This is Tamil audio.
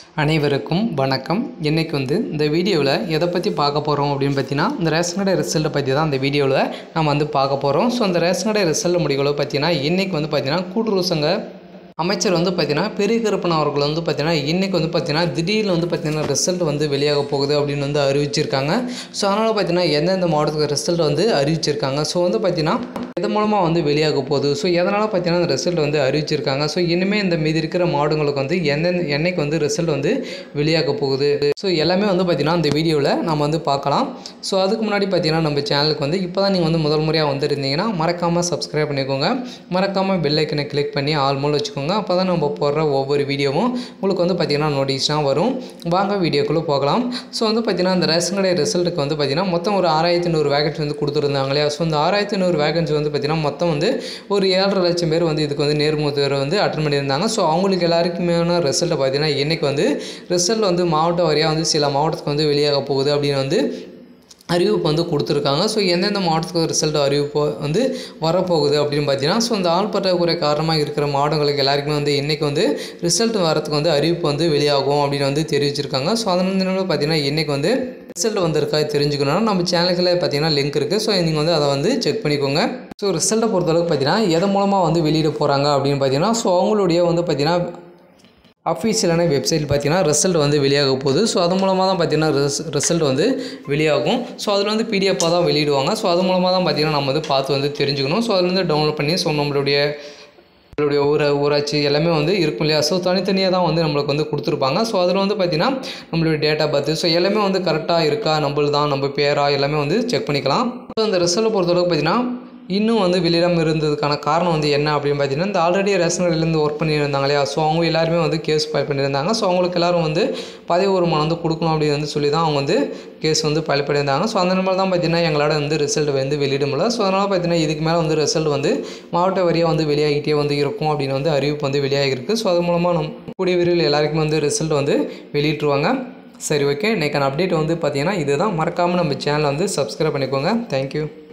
அனைவருக்கும் வணக்கம் இன்றைக்கி வந்து இந்த வீடியோவில் எதை பற்றி பார்க்க போகிறோம் அப்படின்னு பார்த்தீங்கன்னா இந்த ரேஷன் கடை ரிசல்ட்டை பற்றி தான் இந்த வீடியோவில் நம்ம வந்து பார்க்க போகிறோம் ஸோ அந்த ரேஷன் கடை ரிசல்ட் முடிவுகளை பார்த்தீங்கன்னா இன்றைக்கி வந்து பார்த்தீங்கன்னா கூட்டுறவு சங்க அமைச்சர் வந்து பார்த்தீங்கன்னா பெரிய கருப்பன் அவர்கள் வந்து பார்த்தீங்கன்னா இன்றைக்கி வந்து பார்த்தீங்கன்னா திடீர்னு வந்து பார்த்தீங்கன்னா ரிசல்ட் வந்து வெளியாக போகுது அப்படின்னு வந்து அறிவிச்சிருக்காங்க ஸோ அதனால் பார்த்தீங்கன்னா எந்தெந்த மாவட்டத்துக்கு ரிசல்ட் வந்து அறிவிச்சிருக்காங்க ஸோ வந்து பார்த்தீங்கன்னா இதன் மூலமாக வந்து வெளியாக போகுது ஸோ எதனால் பார்த்தீங்கன்னா இந்த ரிசல்ட் வந்து அறிவிச்சிருக்காங்க ஸோ இனிமேல் இந்த மீதி இருக்கிற மாவட்டங்களுக்கு வந்து எந்தெந்த என்னைக்கு வந்து ரிசல்ட் வந்து வெளியாக போகுது ஸோ எல்லாமே வந்து பார்த்தீங்கன்னா இந்த வீடியோவில் நம்ம வந்து பார்க்கலாம் ஸோ அதுக்கு முன்னாடி பார்த்தீங்கன்னா நம்ம சேனலுக்கு வந்து இப்போ தான் நீங்கள் வந்து முதல் முறையாக வந்திருந்தீங்கன்னா மறக்காமல் சப்ஸ்கிரைப் பண்ணிக்கோங்க மறக்காமல் பெல் ஐக்கனை கிளிக் பண்ணி ஆல் மூலம் வச்சுக்கோங்க அப்போ தான் நம்ம போடுற ஒவ்வொரு வீடியோவும் உங்களுக்கு வந்து பார்த்தீங்கன்னா நோட்டிஸ்லாம் வரும் வாங்க வீடியோக்குள்ளே போகலாம் ஸோ வந்து பார்த்தீங்கன்னா இந்த ரேஷன் கடை ரிசல்ட்டுக்கு வந்து பார்த்தீங்கன்னா மொத்தம் ஒரு ஆறாயிரத்தி நூறு வேகன்சி வந்து கொடுத்துருந்தாங்க இல்லையா ஸோ இந்த ஆறாயிரத்தி நூறு வேகன்சி வந்து பார்த்தீங்கன்னா மொத்தம் வந்து ஒரு ஏழரை லட்சம் பேர் வந்து இதுக்கு வந்து நேர்முக தேர்வு வந்து அட்டன் பண்ணியிருந்தாங்க ஸோ அவங்களுக்கு எல்லாருக்குமேன ரிசல்ட்டை பார்த்தீங்கன்னா இன்றைக்கி வந்து ரிசல்ட் வந்து மாவட்ட வாரியாக வந்து சில மாவட்டத்துக்கு வந்து வெளியாக போகுது அப்படின்னு வந்து அறிவிப்பு வந்து கொடுத்துருக்காங்க ஸோ எந்தெந்த மாவட்டத்துக்கு ரிசல்ட் அறிவிப்பு வந்து வரப்போகுது அப்படின்னு பார்த்தீங்கன்னா ஸோ இந்த ஆள் பற்றாக்குறை காரணமாக இருக்கிற மாவட்டங்களுக்கு எல்லாருக்குமே வந்து இன்றைக்கி வந்து ரிசல்ட் வரத்துக்கு வந்து அறிவிப்பு வந்து வெளியாகும் அப்படின்னு வந்து தெரிவிச்சிருக்காங்க ஸோ அதனால பார்த்தீங்கன்னா இன்றைக்கி வந்து ரிசல்ட் வந்திருக்கா தெரிஞ்சுக்கணும்னா நம்ம சேனலுக்குள்ள பார்த்தீங்கன்னா லிங்க் இருக்குது ஸோ நீங்கள் வந்து அதை வந்து செக் பண்ணிக்கோங்க ஸோ ரிசல்ட்டை பொறுத்தளவுக்கு பார்த்தீங்கன்னா எதன் மூலமாக வந்து வெளியிட போகிறாங்க அப்படின்னு பார்த்தீங்கன்னா ஸோ அவங்களுடைய வந்து பார்த்தீங்கன்னா அஃபீஷியலான வெப்சைட் பார்த்தீங்கன்னா ரிசல்ட் வந்து வெளியாக போகுது ஸோ அது மூலமாக தான் பார்த்தீங்கன்னா ரிஸ் ரிசல்ட் வந்து வெளியாகும் ஸோ அதில் வந்து பிடிஎஃபாக தான் வெளியிடுவாங்க ஸோ அது மூலமாக தான் பார்த்தீங்கன்னா நம்ம வந்து பார்த்து வந்து தெரிஞ்சுக்கணும் ஸோ அதில் வந்து டவுன்லோட் பண்ணி ஸோ நம்மளுடைய நம்மளுடைய ஊர ஊராட்சி எல்லாமே வந்து இருக்கும் இல்லையா ஸோ தனித்தனியாக தான் வந்து நம்மளுக்கு வந்து கொடுத்துருப்பாங்க ஸோ அதில் வந்து பார்த்திங்கன்னா நம்மளுடைய டேட் ஆஃப் பர்த் ஸோ எல்லாமே வந்து கரெக்டாக இருக்கா நம்மளது தான் நம்ம பேரா எல்லாமே வந்து செக் பண்ணிக்கலாம் ஸோ அந்த ரிசல்ட்டை பொறுத்தளவுக்கு பார்த்திங்கன்னா இன்னும் வந்து வெளியிடாமல் இருந்ததுக்கான காரணம் வந்து என்ன அப்படின்னு பார்த்தீங்கன்னா இந்த ஆல்ரெடி ரேஷன் கடையிலேருந்து ஒர்க் பண்ணியிருந்தாங்க இல்லையா ஸோ அவங்க எல்லாருமே வந்து கேஸ் ஃபைல் பண்ணியிருந்தாங்க ஸோ அவங்களுக்கு எல்லாரும் வந்து பதவி வருமானம் வந்து கொடுக்கணும் அப்படின்னு வந்து சொல்லி தான் அவங்க வந்து கேஸ் வந்து ஃபைல் பண்ணியிருந்தாங்க ஸோ அந்த மாதிரி தான் பார்த்தீங்கன்னா எங்களால் வந்து ரிசல்ட் வந்து வெளியிட முடியல ஸோ அதனால் பார்த்தீங்கன்னா இதுக்கு மேலே வந்து ரிசல்ட் வந்து மாவட்ட வரியாக வந்து வெளியாகிட்டே வந்து இருக்கும் அப்படின்னு வந்து அறிவிப்பு வந்து வெளியாகிருக்கு ஸோ அது மூலமாக நம் கூடிய விரைவில் எல்லாருக்குமே வந்து ரிசல்ட் வந்து வெளியிட்டுருவாங்க சரி ஓகே இன்றைக்கான அப்டேட் வந்து பார்த்தீங்கன்னா இதுதான் மறக்காமல் நம்ம சேனலை வந்து சப்ஸ்கிரைப் பண்ணிக்கோங்க தேங்க்யூ